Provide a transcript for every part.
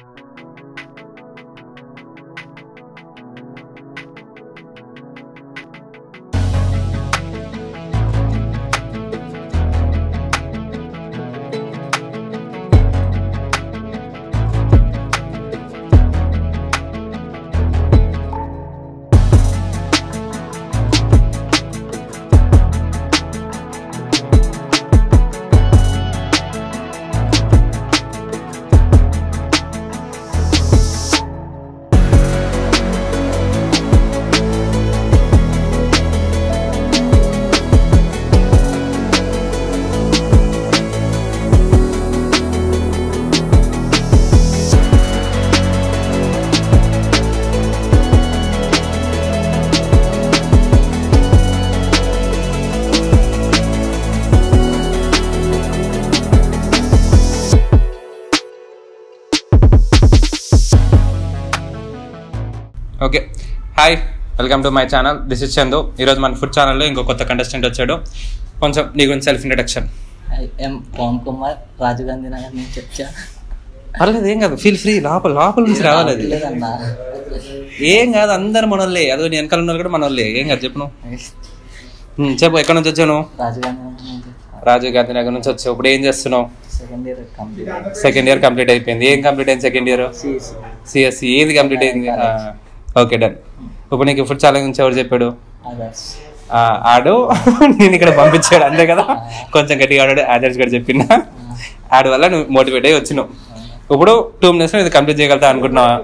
Okay hi welcome to my channel this is Chandu ఈరోజు మన food ఛానల్లో ఇంకో కొత్త కంటెస్టెంట్ వచ్చాడు కొంచెం నీ గురించి self introduction I am Pavan Kumar Rajiv Gandhi Nagar నుంచి వచ్చా పర్లేదు ఏం కాదు ఫీల్ ఫ్రీ లోపల లోపల నుంచి రావాలి అది లేదన్నా ఏం కాదు అందరు మనోళ్ళే అదో నీ వెనకాల ఉన్నారు కూడా మనోళ్ళే ఏం కాదు చెప్పు నువ్వు ఉమ్, చెప్పు ఎక్కడి నుంచి వచ్చావు నువ్వు రాజీవ్ గాంధీ నగర్ నుంచి రాజీవ్ గాంధీ నగర్ నుంచి వచ్చావు ఇప్పుడు ఏం చేస్తున్నావు second year complete second year complete అయిపోయింది ఏం కంప్లీట్ అయింది సెకండ్ ఇయర్ సిఎస్సి సిఎస్సి ఏది కంప్లీట్ అయింది ఓకే డన్ ఇప్పుడు నీకు ఫుడ్ ఛాలెంజ్ గురించి ఎవరు చెప్పాడు అదర్స్ ఆ, ఆడు నేను ఇక్కడ పంపించాడు అంతే కదా కొంచెం గట్టిగా ఆడాడు ఆదర్శ్ గారు చెప్పిన ఆడు వల్ల నువ్వు మోటివేట్ అయ్యి వచ్చినావు ఇప్పుడు టూ మినిట్స్ ఇది కంప్లీట్ చేయగలుగుతా అనుకుంటున్నావా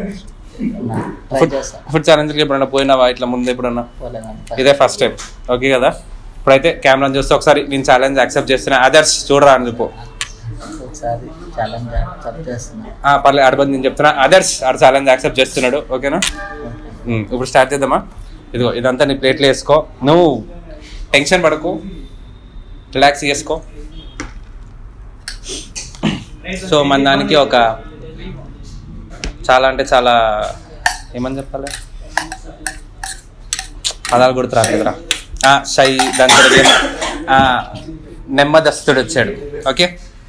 ట్రై ఫుడ్ చేస్తా ఫుడ్ ఛాలెంజ్కి ఎప్పుడన్నా పోయినావా ఇట్లా ముందు ఎప్పుడన్నా పోలేదన్న ఇదే ఫస్ట్ టైం ఓకే కదా ఇప్పుడైతే కెమెరా చూస్తే ఒకసారి నేను ఛాలెంజ్ యాక్సెప్ట్ చేస్తున్నా ఆదర్శ్ చూడరా అని చెప్పు ఒకసారి ఛాలెంజ్ చెప్ చేస్తున్నా ఆ, పర్లేదు ఆడబోదు నేను చెప్తున్నా ఆదర్శ్ ఆడు ఛాలెంజ్ యాక్సెప్ట్ చేస్తున్నాడు ఓకేనా ఉమ్, ఇప్పుడు స్టార్ట్ చేద్దామా ఇదిగో ఇదంతా నీ ప్లేట్లో వేసుకో నువ్వు టెన్షన్ పడకు రిలాక్స్ చేసుకో సో మన దానికి ఒక చాలా అంటే చాలా ఏమని చెప్పాలి పదాలు గుర్తు రాలేదురా ఆ, షై దాని తర్వాత ఏమో, ఆ, నెమ్మదస్తుడు వచ్చాడు ఓకే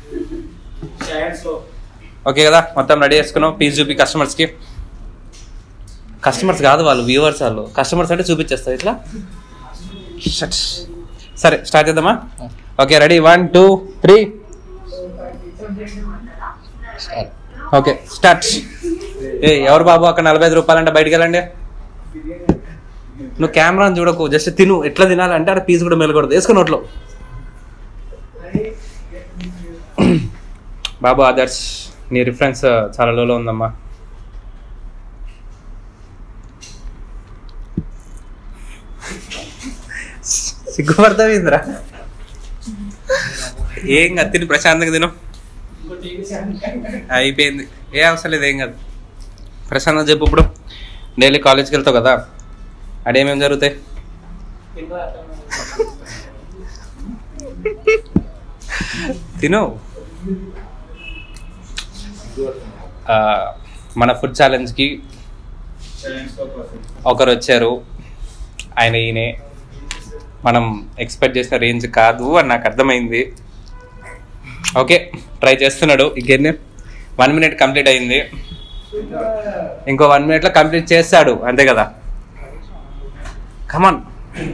ఓకే కదా మొత్తం రెడీ చేసుకున్నావు పీస్ చూపి కస్టమర్స్కి కస్టమర్స్ కాదు వాళ్ళు వ్యూవర్స్ వాళ్ళు కస్టమర్స్ అంటే చూపించేస్తారు ఇట్లా Shut. సరే స్టార్ట్ చేద్దామా okay ready one two three start okay start ఏ ఎవరు బాబు అక్కడ నలభై ఐదు రూపాయలంటే బయటికి వెళ్ళండి నువ్వు కెమెరాని చూడకు జస్ట్ తిను ఎట్లా తినాలంటే అక్కడ పీస్ కూడా మెలకూడదు వేసుకుని నోట్లో బాబు ఆదర్శ్ నీ రిఫరెన్స్ చాలా లోలో ఉందమ్మా సిగ్గుపడతావు ఇంద్రా ఏం కాదు తిని ప్రశాంతంగా తిను అయిపోయింది ఏ అవసరం లేదు ఏం కాదు ప్రశాంతంగా చెప్పు ఇప్పుడు డైలీ కాలేజ్కి వెళ్తావు కదా అడేమేమి జరుగుతాయి తిను ఆ, మన ఫుడ్ ఛాలెంజ్కి ఒకరు వచ్చారు ఆయన ఈయనే మనం ఎక్స్పెక్ట్ చేసిన రేంజ్ కాదు అని నాకు అర్థమైంది ఓకే ట్రై చేస్తున్నాడు ఇంకెన్ని వన్ మినిట్ కంప్లీట్ అయింది ఇంకో వన్ మినిట్లో కంప్లీట్ చేస్తాడు అంతే కదా కమాన్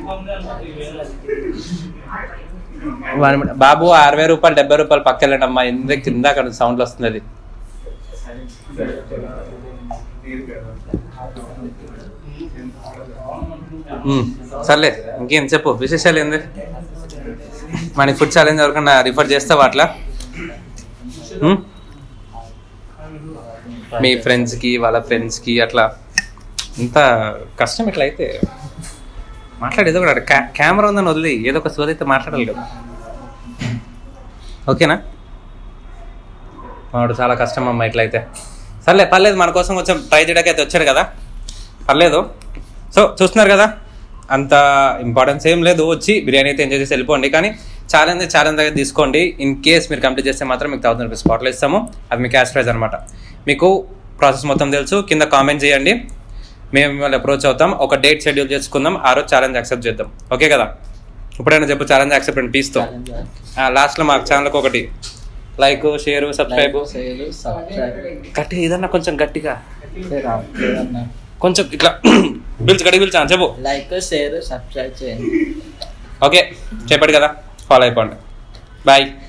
వన్ మినిట్ బాబు అరవై రూపాయలు డెబ్బై రూపాయలు పక్కెళ్ళండి అమ్మా ఎందుకు కింద అక్కడ సౌండ్ వస్తుంది అది ఉమ్, సర్లే ఇంకేం చెప్పు విశేషాలు ఏంది మన ఫుడ్ ఛాలెంజ్ ఎవరికన్నా రిఫర్ చేస్తావా అట్లా ఉమ్? మీ ఫ్రెండ్స్కి వాళ్ళ ఫ్రెండ్స్కి అట్లా ఇంత కష్టం ఇట్లా అయితే మాట్లాడు ఏదో ఒకటి కా- కెమెరా ఉందని వదిలి ఏదో ఒక సోదైతే మాట్లాడాలి కదా ఓకేనా వాడు చాలా కష్టం అమ్మ ఇట్లయితే సర్లే పర్లేదు మన కోసం కొంచెం ట్రై చేయడానికి అయితే వచ్చాడు కదా పర్లేదు సో చూస్తున్నారు కదా అంత ఇంపార్టెన్స్ ఏం లేదు వచ్చి బిర్యానీ అయితే ఎంజాయ్ చేసి వెళ్ళిపోండి కానీ ఛాలెంజ్ ఛాలెంజ్ దగ్గర తీసుకోండి ఇన్ కేస్ మీరు కంప్లీట్ చేస్తే మాత్రం మీకు థౌసండ్ రూపీస్ స్పాట్లో ఇస్తాము అది మీ క్యాష్ ప్రైజ్ అనమాట మీకు ప్రాసెస్ మొత్తం తెలుసు కింద కామెంట్ చేయండి మేము మిమ్మల్ని అప్రోచ్ అవుతాం ఒక డేట్ షెడ్యూల్ చేసుకుందాం ఆ రోజు ఛాలెంజ్ యాక్సెప్ట్ చేద్దాం ఓకే కదా ఇప్పుడైనా చెప్పు ఛాలెంజ్ యాక్సెప్ట్ అండి పీస్తో ఛాలెంజ్ లాస్ట్లో మా ఛానల్కి ఒకటి like share subscribe like, share, subscribe గట్టిగా ఏదన్నా కొంచెం గట్టిగా ఏ రావట్లేదన్నా. కొంచెం ఇట్లా పిలిచి గడికి పిలిచాను చెప్పు లైక్ షేర్ సబ్స్క్రైబ్ చేయండి ఓకే చెప్పాడు కదా ఫాలో అయిపోండి బాయ్